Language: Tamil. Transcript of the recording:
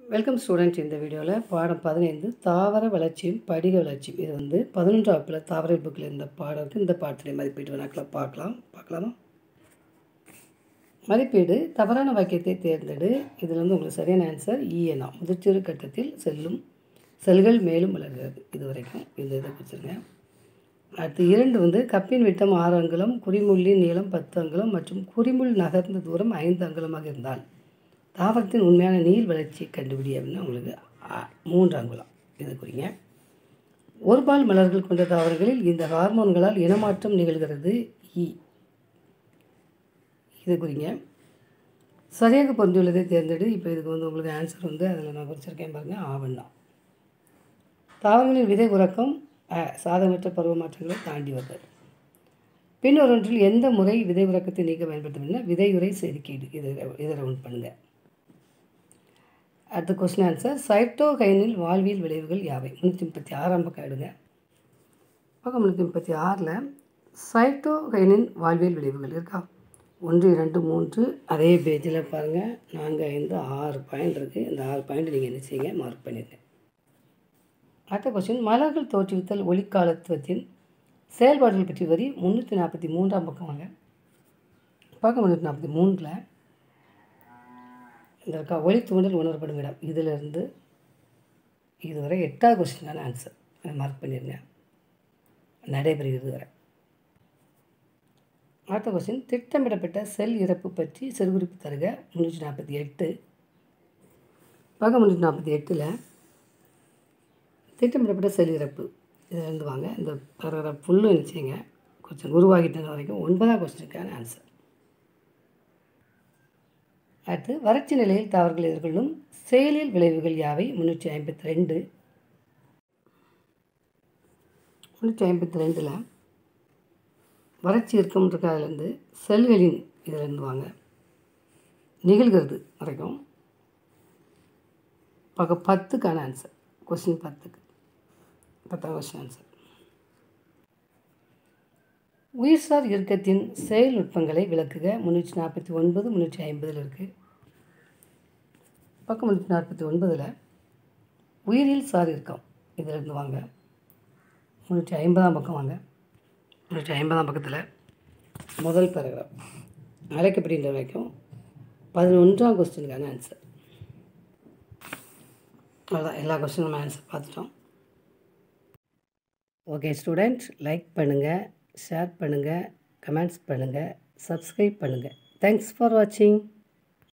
வெல்கம் ஸ்டூடெண்ட் இந்த வீடியோவில் பாடம் பதினைந்து தாவர வளர்ச்சியும் படிக வளர்ச்சியும் இது வந்து பதினொன்றாம் வகுப்பில் தாவர புக்கில் இருந்த பாடம் இருக்குது இந்த பாடத்துடைய மதிப்பீடு வினாக்களை பார்க்கலாம் பார்க்கலாமா மதிப்பீடு தவறான வாக்கியத்தை தேர்ந்தெடு இதில் வந்து உங்களுக்கு சரியான ஆன்சர் இஎன்ஆ முதிர்ச்சிறு கட்டத்தில் செல்லும் செல்கள் மேலும் வளர்கிறது இது வரைக்கும் இந்த இதை குறிச்சிருங்க அடுத்து இரண்டு வந்து கப்பின் விட்டம் ஆறு அங்குலம் குறிமுள்ளின் நீளம் பத்து அங்குலம் மற்றும் குறிமுள் நகர்ந்த தூரம் ஐந்து அங்குலமாக இருந்தால் தாவரத்தின் உண்மையான நீர் வளர்ச்சியை கண்டுபிடி அப்படின்னா உங்களுக்கு அ, மூன்று அங்குலம் இது குறிங்க ஒரு பால் மலர்கள் கொண்ட தாவரங்களில் இந்த ஹார்மோன்களால் இனமாற்றம் நிகழ்கிறது இ இது குறிங்க சரியாக பொருந்தியுள்ளதை தேர்ந்தெடு இப்போ இதுக்கு வந்து உங்களுக்கு ஆன்சர் வந்து அதில் நான் குறிச்சிருக்கேன் பாருங்கள் ஆவண்ணா தாவரங்களின் விதை உறக்கம் அ, சாதகமற்ற பருவ மாற்றங்களை தாண்டி வருது பின்வரொன்றில் எந்த முறை விதை உறக்கத்தை நீக்க பயன்படுத்தும்னா விதையுறை செதுக்கீடு இதை இதை ரவுண்ட் பண்ணுங்கள் அடுத்த கொஸ்டின் ஆன்சர் சைட்டோகைனில் வாழ்வியல் விளைவுகள் யாவை முந்நூற்றி முப்பத்தி ஆறாம் பக்கம் எடுங்க பக்கம் முந்நூற்றி முப்பத்தி ஆறில் சைட்டோகைனின் வாழ்வியல் விளைவுகள் இருக்கா ஒன்று இரண்டு மூன்று அதே பேஜில் பாருங்கள் நான்கு ஐந்து ஆறு பாயிண்ட் இருக்குது இந்த ஆறு பாயிண்ட் நீங்கள் என்ன செய்யுங்க மார்க் பண்ணிடுங்க அடுத்த கொஸ்டின் மலர்கள் தோற்றுவித்தல் ஒளிக்காலத்துவத்தின் செயல்பாடுகள் பற்றி வரி முந்நூற்றி நாற்பத்தி மூன்றாம் பக்கம் வாங்க பக்கம் முந்நூற்றி நாற்பத்தி மூணில் இந்த இருக்கா ஒளி தூண்டல் உணரப்படும் இடம் இதிலிருந்து இதுவரை எட்டாவது கொஸ்டினுக்கான ஆன்சர் அதை மார்க் பண்ணிடுங்க நடைபெறுகிறது வரை அடுத்த கொஸ்டின் திட்டமிடப்பட்ட செல் இறப்பு பற்றி சிறுகுறிப்பு தருக முந்நூற்றி நாற்பத்தி எட்டு பக்கம் முந்நூற்றி நாற்பத்தி எட்டில் திட்டமிடப்பட்ட செல் இறப்பு இதிலிருந்து வாங்க இந்த பேராகிராஃப் ஃபுல்லும் நினச்சிங்க கொஸ்டின் உருவாகிட்டன வரைக்கும் ஒன்பதாம் கொஸ்டினுக்கான ஆன்சர் அடுத்து வறட்சி நிலையில் தாவரங்கள் எதிர்கொள்ளும் செயலியல் விளைவுகள் யாவை முந்நூற்றி ஐம்பத்தி ரெண்டு முந்நூற்றி ஐம்பத்தி ரெண்டில் வறட்சி இருக்கும்ன்றதுலேருந்து செல்களின் இதிலேருந்து வாங்க நிகழ்கிறது வரைக்கும் பக்கம் பத்துக்கான ஆன்சர் கொஸ்டின் பத்துக்கு பத்தாம் கொஸ்டின் ஆன்சர் உயிர்சார் இயக்கத்தின் செயல் நுட்பங்களை விளக்குக முந்நூற்றி நாற்பத்தி ஒன்பது முந்நூற்றி ஐம்பதில் இருக்குது பக்கம் முந்நூற்றி நாற்பத்தி ஒன்பதில் உயிரியல் சார் இயக்கம் இதிலிருந்து வாங்க முந்நூற்றி ஐம்பதாம் பக்கம் வாங்க முந்நூற்றி ஐம்பதாம் பக்கத்தில் முதல் பேராகிராஃப் அழைக்கப்படுகின்ற வரைக்கும் பதினொன்றாம் கொஸ்டினுக்கான ஆன்சர் அவ்வளோதான் எல்லா கொஸ்டினும் நம்ம ஆன்சர் பார்த்துட்டோம் ஓகே ஸ்டூடெண்ட் லைக் பண்ணுங்கள் ஷேர் பண்ணுங்கள் கமெண்ட்ஸ் பண்ணுங்கள் சப்ஸ்கிரைப் பண்ணுங்கள் தேங்க்ஸ் ஃபார் வாட்சிங்